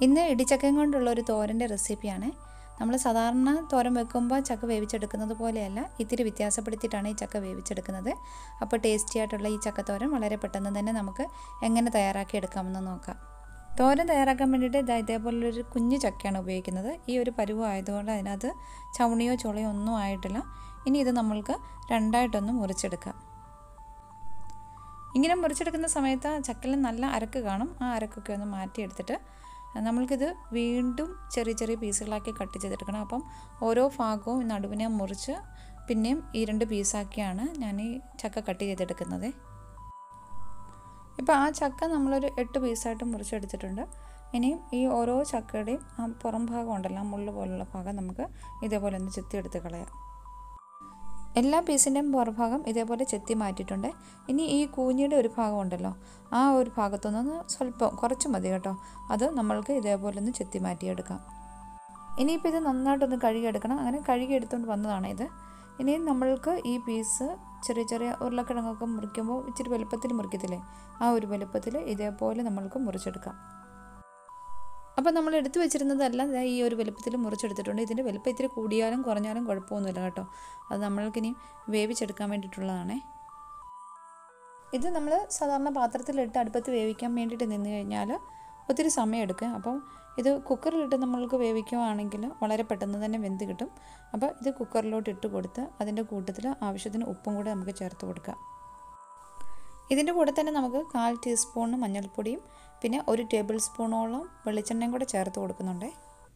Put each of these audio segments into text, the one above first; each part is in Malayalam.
ഇന്ന് ഇടിച്ചക്കയും കൊണ്ടുള്ള ഒരു തോരൻ്റെ റെസിപ്പിയാണ് നമ്മൾ സാധാരണ തോരൻ വെക്കുമ്പോൾ ചക്ക വേവിച്ചെടുക്കുന്നത് പോലെയല്ല ഇത്തിരി വ്യത്യാസപ്പെടുത്തിയിട്ടാണ് ഈ ചക്ക വേവിച്ചെടുക്കുന്നത് അപ്പോൾ ടേസ്റ്റി ആയിട്ടുള്ള ഈ ചക്കത്തോരൻ വളരെ പെട്ടെന്ന് തന്നെ നമുക്ക് എങ്ങനെ തയ്യാറാക്കി എടുക്കാമെന്ന് നോക്കാം തോരൻ തയ്യാറാക്കാൻ വേണ്ടിയിട്ട് ഇതാ ഇതേപോലൊരു കുഞ്ഞു ചക്കയാണ് ഉപയോഗിക്കുന്നത് ഈ ഒരു പരുവം ആയതുകൊണ്ട് അതിനകത്ത് ചവണിയോ ചുളയോ ഒന്നും ആയിട്ടില്ല ഇനി ഇത് നമ്മൾക്ക് രണ്ടായിട്ടൊന്ന് മുറിച്ചെടുക്കാം ഇങ്ങനെ മുറിച്ചെടുക്കുന്ന സമയത്ത് ചക്കയിൽ നല്ല അരക്ക് കാണും ആ അരക്കൊക്കെ ഒന്ന് മാറ്റിയെടുത്തിട്ട് നമ്മൾക്കിത് വീണ്ടും ചെറിയ ചെറിയ പീസുകളാക്കി കട്ട് ചെയ്തെടുക്കണം അപ്പം ഓരോ ഭാഗവും നടുവിനെ മുറിച്ച് പിന്നെയും ഈ രണ്ട് പീസാക്കിയാണ് ഞാൻ ഈ ചക്ക കട്ട് ചെയ്തെടുക്കുന്നത് ഇപ്പോൾ ആ ചക്ക നമ്മളൊരു എട്ട് പീസായിട്ട് മുറിച്ചെടുത്തിട്ടുണ്ട് ഇനിയും ഈ ഓരോ ചക്കയുടെയും ആ പുറം ഭാഗം ഉണ്ടല്ലോ ആ മുള്ളു പോലുള്ള ഭാഗം നമുക്ക് ഇതേപോലെ ഒന്ന് ചെത്തിയെടുത്ത് കളയാം എല്ലാ പീസിൻ്റെയും പുറഭാഗം ഇതേപോലെ ചെത്തി മാറ്റിയിട്ടുണ്ട് ഇനി ഈ കൂഞ്ഞിയുടെ ഒരു ഭാഗം ഉണ്ടല്ലോ ആ ഒരു ഭാഗത്തുനിന്ന് സ്വല്പം കുറച്ച് മതി കേട്ടോ അത് നമ്മൾക്ക് ഇതേപോലെ ഒന്ന് ചെത്തി മാറ്റിയെടുക്കാം ഇനിയിപ്പോൾ ഇത് നന്നായിട്ടൊന്ന് കഴുകിയെടുക്കണം അങ്ങനെ കഴുകിയെടുത്തുകൊണ്ട് വന്നതാണ് ഇത് ഇനി നമ്മൾക്ക് ഈ പീസ് ചെറിയ ചെറിയ ഉരുളക്കിഴങ്ങൊക്കെ മുറിക്കുമ്പോൾ ഇച്ചിരി വലുപ്പത്തിൽ മുറിക്കത്തില്ലേ ആ ഒരു വലുപ്പത്തിൽ ഇതേപോലെ നമ്മൾക്ക് മുറിച്ചെടുക്കാം അപ്പോൾ നമ്മൾ എടുത്തു വെച്ചിരുന്നതെല്ലാം ഈ ഒരു വലുപ്പത്തിൽ മുറിച്ചെടുത്തിട്ടുണ്ട് ഇതിൻ്റെ വലുപ്പം ഇത്തിരി കൂടിയാലും കുറഞ്ഞാലും കുഴപ്പമൊന്നുമില്ല കേട്ടോ അത് നമ്മൾക്കിനി വേവിച്ചെടുക്കാൻ വേണ്ടിയിട്ടുള്ളതാണേ ഇത് നമ്മൾ സാധാരണ പാത്രത്തിലിട്ട് അടുപ്പത്ത് വേവിക്കാൻ വേണ്ടിയിട്ട് നിന്ന് കഴിഞ്ഞാൽ ഒത്തിരി സമയം എടുക്കും അപ്പം ഇത് കുക്കറിലിട്ട് നമ്മൾക്ക് വേവിക്കുകയാണെങ്കിൽ വളരെ പെട്ടെന്ന് തന്നെ വെന്ത് കിട്ടും അപ്പോൾ ഇത് കുക്കറിലോട്ട് ഇട്ട് കൊടുത്ത് അതിൻ്റെ കൂട്ടത്തിൽ ആവശ്യത്തിന് ഉപ്പും കൂടെ നമുക്ക് ചേർത്ത് കൊടുക്കാം ഇതിൻ്റെ കൂടെ തന്നെ നമുക്ക് കാൽ ടീസ്പൂൺ മഞ്ഞൾപ്പൊടിയും പിന്നെ ഒരു ടേബിൾ സ്പൂണോളം വെളിച്ചെണ്ണയും കൂടെ ചേർത്ത് കൊടുക്കുന്നുണ്ട്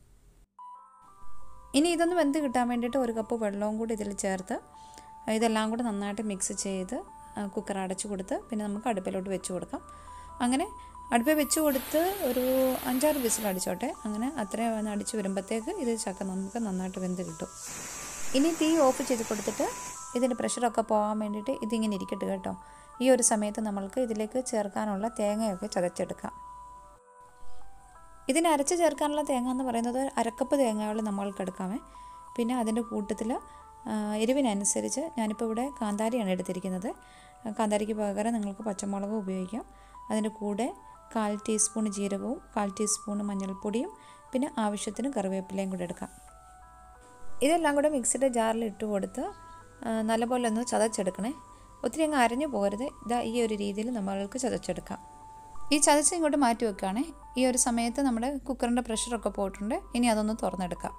ഇനി ഇതൊന്ന് വെന്ത് കിട്ടാൻ വേണ്ടിയിട്ട് ഒരു കപ്പ് വെള്ളവും കൂടി ഇതിൽ ചേർത്ത് ഇതെല്ലാം കൂടെ നന്നായിട്ട് മിക്സ് ചെയ്ത് കുക്കർ അടച്ചു കൊടുത്ത് പിന്നെ നമുക്ക് അടുപ്പിലോട്ട് വെച്ച് കൊടുക്കാം അങ്ങനെ അടുപ്പിൽ വെച്ച് കൊടുത്ത് ഒരു അഞ്ചാറ് വിസിൽ അടിച്ചോട്ടെ അങ്ങനെ അത്രയും അടിച്ച് വരുമ്പോഴത്തേക്ക് ഇത് ചക്ക നമുക്ക് നന്നായിട്ട് വെന്ത് കിട്ടും ഇനി തീ ഓഫ് ചെയ്ത് കൊടുത്തിട്ട് ഇതിൻ്റെ പ്രഷറൊക്കെ പോകാൻ വേണ്ടിയിട്ട് ഇതിങ്ങനെ ഇരിക്കട്ടെ കേട്ടോ ഈ ഒരു സമയത്ത് നമ്മൾക്ക് ഇതിലേക്ക് ചേർക്കാനുള്ള തേങ്ങയൊക്കെ ചതച്ചെടുക്കാം ഇതിന് അരച്ച് ചേർക്കാനുള്ള തേങ്ങ എന്ന് പറയുന്നത് അരക്കപ്പ് തേങ്ങകൾ നമ്മൾക്ക് എടുക്കാമേ പിന്നെ അതിൻ്റെ കൂട്ടത്തിൽ എരിവിനനുസരിച്ച് ഞാനിപ്പോൾ ഇവിടെ കാന്താരിയാണ് എടുത്തിരിക്കുന്നത് കാന്താരിക്ക് പകരം നിങ്ങൾക്ക് പച്ചമുളക് ഉപയോഗിക്കാം അതിൻ്റെ കൂടെ കാൽ ടീസ്പൂൺ ജീരകവും കാൽ ടീസ്പൂൺ മഞ്ഞൾപ്പൊടിയും പിന്നെ ആവശ്യത്തിന് കറിവേപ്പിലയും കൂടെ എടുക്കാം ഇതെല്ലാം കൂടെ മിക്സിയുടെ ജാറിൽ ഇട്ട് കൊടുത്ത് നല്ലപോലെ ഒന്ന് ചതച്ചെടുക്കണേ ഒത്തിരി അങ്ങ് അരഞ്ഞു പോകരുത് ഇതാ ഈ ഒരു രീതിയിൽ നമ്മൾക്ക് ചതച്ചെടുക്കാം ഈ ചതച്ച് ഇങ്ങോട്ട് മാറ്റി വെക്കുകയാണേ ഈ ഒരു സമയത്ത് നമ്മുടെ കുക്കറിൻ്റെ പ്രഷറൊക്കെ പോയിട്ടുണ്ട് ഇനി അതൊന്ന് തുറന്നെടുക്കാം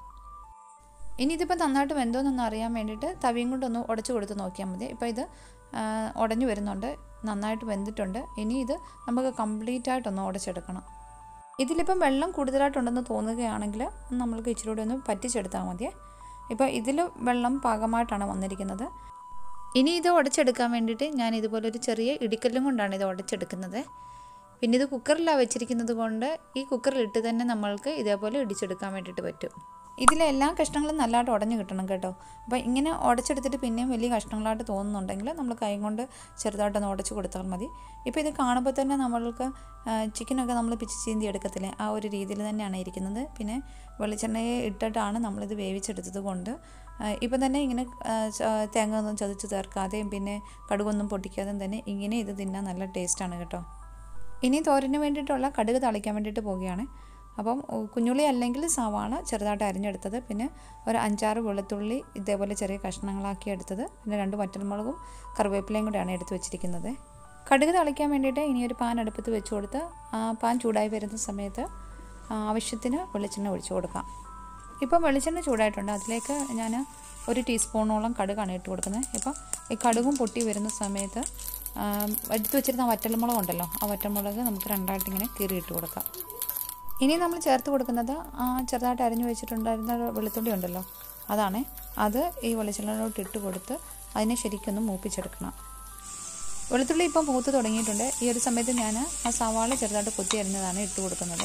ഇനി ഇതിപ്പോൾ നന്നായിട്ട് വെന്തോന്നൊന്ന് അറിയാൻ വേണ്ടിയിട്ട് തവിയും കൊണ്ടൊന്ന് ഉടച്ചു കൊടുത്ത് നോക്കിയാൽ മതി ഇപ്പോൾ ഇത് ഉടഞ്ഞു വരുന്നുണ്ട് നന്നായിട്ട് വെന്തിട്ടുണ്ട് ഇനി ഇത് നമുക്ക് കംപ്ലീറ്റ് ആയിട്ടൊന്ന് ഉടച്ചെടുക്കണം ഇതിലിപ്പം വെള്ളം കൂടുതലായിട്ടുണ്ടെന്ന് തോന്നുകയാണെങ്കിൽ നമ്മൾക്ക് ഇച്ചിരി കൂടെ ഒന്ന് പറ്റിച്ചെടുത്താൽ മതിയേ ഇപ്പോൾ ഇതിൽ വെള്ളം പാകമായിട്ടാണ് വന്നിരിക്കുന്നത് ഇനി ഇത് ഉടച്ചെടുക്കാൻ വേണ്ടിയിട്ട് ഞാൻ ഇതുപോലെ ഒരു ചെറിയ ഇടിക്കല്ലും കൊണ്ടാണ് ഇത് ഉടച്ചെടുക്കുന്നത് പിന്നെ ഇത് കുക്കറിലാണ് വെച്ചിരിക്കുന്നത് കൊണ്ട് ഈ കുക്കറിലിട്ട് തന്നെ നമ്മൾക്ക് ഇതേപോലെ ഇടിച്ചെടുക്കാൻ വേണ്ടിയിട്ട് പറ്റും ഇതിലെ എല്ലാ കഷ്ണങ്ങളും നല്ലതായിട്ട് ഉടഞ്ഞു കിട്ടണം കേട്ടോ അപ്പോൾ ഇങ്ങനെ ഉടച്ചെടുത്തിട്ട് പിന്നെയും വലിയ കഷ്ണങ്ങളായിട്ട് തോന്നുന്നുണ്ടെങ്കിൽ നമ്മൾ കൈ കൊണ്ട് ചെറുതായിട്ടൊന്ന് ഉടച്ച് കൊടുത്താൽ മതി ഇപ്പോൾ ഇത് കാണുമ്പോൾ തന്നെ നമ്മൾക്ക് ചിക്കനൊക്കെ നമ്മൾ പിച്ച് ചീന്തി എടുക്കത്തില്ലേ ആ ഒരു രീതിയിൽ തന്നെയാണ് ഇരിക്കുന്നത് പിന്നെ വെളിച്ചെണ്ണയെ ഇട്ടിട്ടാണ് നമ്മളിത് വേവിച്ചെടുത്തത് കൊണ്ട് ഇപ്പം തന്നെ ഇങ്ങനെ തേങ്ങ ഒന്നും ചതച്ച് ചേർക്കാതെയും പിന്നെ കടുകൊന്നും പൊട്ടിക്കാതെയും തന്നെ ഇങ്ങനെ ഇത് തിന്നാൻ നല്ല ടേസ്റ്റാണ് കേട്ടോ ഇനി തോരന് വേണ്ടിയിട്ടുള്ള കടുക് തളിക്കാൻ വേണ്ടിയിട്ട് പോവുകയാണ് അപ്പം കുഞ്ഞുള്ളി അല്ലെങ്കിൽ സവാള ചെറുതായിട്ട് അരിഞ്ഞെടുത്തത് പിന്നെ ഒരു അഞ്ചാറ് വെളുത്തുള്ളി ഇതേപോലെ ചെറിയ കഷ്ണങ്ങളാക്കി എടുത്തത് പിന്നെ രണ്ട് വറ്റൽമുളകും കറിവേപ്പിലയും കൂടെയാണ് എടുത്ത് വെച്ചിരിക്കുന്നത് കടുക് തളിക്കാൻ വേണ്ടിയിട്ട് ഇനി ഒരു പാൻ അടുപ്പത്ത് വെച്ച് കൊടുത്ത് ആ പാൻ ചൂടായി വരുന്ന സമയത്ത് ആവശ്യത്തിന് വെളിച്ചെണ്ണ ഒഴിച്ചു കൊടുക്കാം ഇപ്പം വെളിച്ചെണ്ണ ചൂടായിട്ടുണ്ട് അതിലേക്ക് ഞാൻ ഒരു ടീസ്പൂണോളം കടുകാണ് ഇട്ട് കൊടുക്കുന്നത് ഇപ്പം ഈ കടുകും പൊട്ടി വരുന്ന സമയത്ത് എടുത്തു വെച്ചിരുന്ന വറ്റൽമുളക് ഉണ്ടല്ലോ ആ വറ്റൽമുളക് നമുക്ക് രണ്ടായിട്ട് ഇങ്ങനെ കീറിയിട്ട് കൊടുക്കാം ഇനി നമ്മൾ ചേർത്ത് കൊടുക്കുന്നത് ആ ചെറുതായിട്ട് അരിഞ്ഞു വെച്ചിട്ടുണ്ടായിരുന്ന വെളുത്തുള്ളി ഉണ്ടല്ലോ അതാണ് അത് ഈ വെളിച്ചെണ്ണയിലോട്ട് ഇട്ട് കൊടുത്ത് അതിനെ ശരിക്കൊന്ന് മൂപ്പിച്ചെടുക്കണം വെളുത്തുള്ളി ഇപ്പം മൂത്ത് തുടങ്ങിയിട്ടുണ്ട് ഈ ഒരു സമയത്ത് ഞാൻ ആ സവാള ചെറുതായിട്ട് കൊത്തി അരിഞ്ഞതാണ് ഇട്ട് കൊടുക്കുന്നത്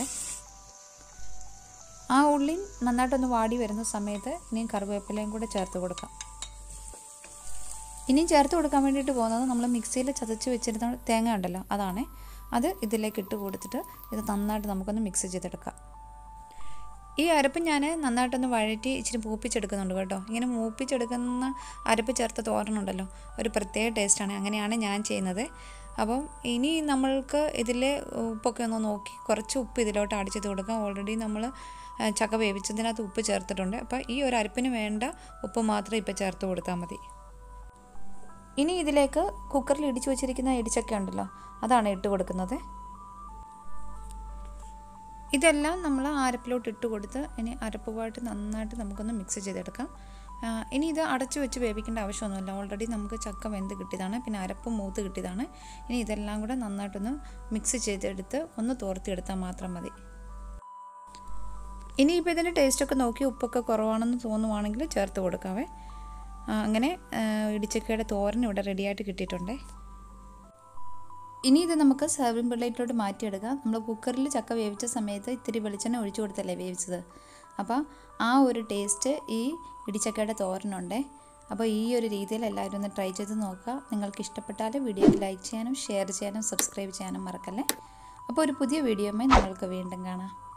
ആ ഉള്ളി നന്നായിട്ടൊന്ന് വാടി വരുന്ന സമയത്ത് ഇനിയും കറിവേപ്പിലയും കൂടെ ചേർത്ത് കൊടുക്കാം ഇനിയും ചേർത്ത് കൊടുക്കാൻ വേണ്ടിയിട്ട് പോകുന്നത് നമ്മൾ മിക്സിയിൽ ചതച്ച് വെച്ചിരുന്ന തേങ്ങ ഉണ്ടല്ലോ അതാണ് അത് ഇതിലേക്ക് ഇട്ട് കൊടുത്തിട്ട് ഇത് നന്നായിട്ട് നമുക്കൊന്ന് മിക്സ് ചെയ്തെടുക്കാം ഈ അരപ്പ് ഞാൻ നന്നായിട്ടൊന്ന് വഴറ്റി ഇച്ചിരി മൂപ്പിച്ചെടുക്കുന്നുണ്ട് കേട്ടോ ഇങ്ങനെ മൂപ്പിച്ചെടുക്കുന്ന അരപ്പ് ചേർത്ത തോരനുണ്ടല്ലോ ഒരു പ്രത്യേക ടേസ്റ്റാണ് അങ്ങനെയാണ് ഞാൻ ചെയ്യുന്നത് അപ്പം ഇനി നമ്മൾക്ക് ഇതിലെ ഉപ്പൊക്കെ ഒന്ന് നോക്കി കുറച്ച് ഉപ്പ് ഇതിലോട്ട് ആഡ് ചെയ്ത് കൊടുക്കാം ഓൾറെഡി നമ്മൾ ആ, ചക്ക വേവിച്ചതിനകത്ത് ഉപ്പ് ചേർത്തിട്ടുണ്ട് അപ്പോൾ ഈ ഒരു അരപ്പിന് വേണ്ട ഉപ്പ് മാത്രം ഇപ്പോൾ ചേർത്ത് കൊടുത്താൽ മതി ഇനി ഇതിലേക്ക് കുക്കറിൽ ഇടിച്ചു വെച്ചിരിക്കുന്ന ഇടിച്ചക്ക ഉണ്ടല്ലോ അതാണ് ഇട്ട് കൊടുക്കുന്നത് ഇതെല്ലാം നമ്മൾ അരപ്പിലോട്ട് ഇട്ട് കൊടുത്ത് ഇനി അരപ്പുമായിട്ട് നന്നായിട്ട് നമുക്കൊന്ന് മിക്സ് ചെയ്തെടുക്കാം ആ, ഇനി ഇത് അടച്ചു വെച്ച് വേവിക്കേണ്ട ആവശ്യമൊന്നുമില്ല ഓൾറെഡി നമുക്ക് ചക്ക വെന്ത് കിട്ടിയതാണ് പിന്നെ അരപ്പ് മൂത്ത് കിട്ടിയതാണ് ഇനി ഇതെല്ലാം കൂടെ നന്നായിട്ടൊന്ന് മിക്സ് ചെയ്തെടുത്ത് ഒന്ന് തോർത്തിയെടുത്താൽ മാത്രം മതി ഇനിയിപ്പോൾ ഇതിൻ്റെ ടേസ്റ്റൊക്കെ നോക്കി ഉപ്പൊക്കെ കുറവാണെന്ന് തോന്നുവാണെങ്കിൽ ചേർത്ത് കൊടുക്കാവേ ആ, അങ്ങനെ ആ, ഇടിച്ചക്കയുടെ തോരൻ ഇവിടെ റെഡിയായിട്ട് കിട്ടിയിട്ടുണ്ടേ ഇനി ഇത് നമുക്ക് സർവിംഗ് പ്ലേറ്റിലോട്ട് മാറ്റിയെടുക്കാം നമ്മൾ കുക്കറിൽ ചക്ക വേവിച്ച സമയത്ത് ഇത്തിരി വെളിച്ചെണ്ണ ഒഴിച്ചു കൊടുത്തല്ലേ വേവിച്ചത് അപ്പോൾ ആ ഒരു ടേസ്റ്റ് ഈ ഇടിച്ചക്കയുടെ തോരനുണ്ടേ അപ്പോൾ ഈ ഒരു രീതിയിൽ എല്ലാവരും ഒന്ന് ട്രൈ ചെയ്ത് നോക്കുക നിങ്ങൾക്ക് ഇഷ്ടപ്പെട്ടാൽ വീഡിയോക്ക് ലൈക്ക് ചെയ്യാനും ഷെയർ ചെയ്യാനും സബ്സ്ക്രൈബ് ചെയ്യാനും മറക്കല്ലേ അപ്പോൾ ഒരു പുതിയ വീഡിയോയുമായി നമ്മൾക്ക് വീണ്ടും കാണാം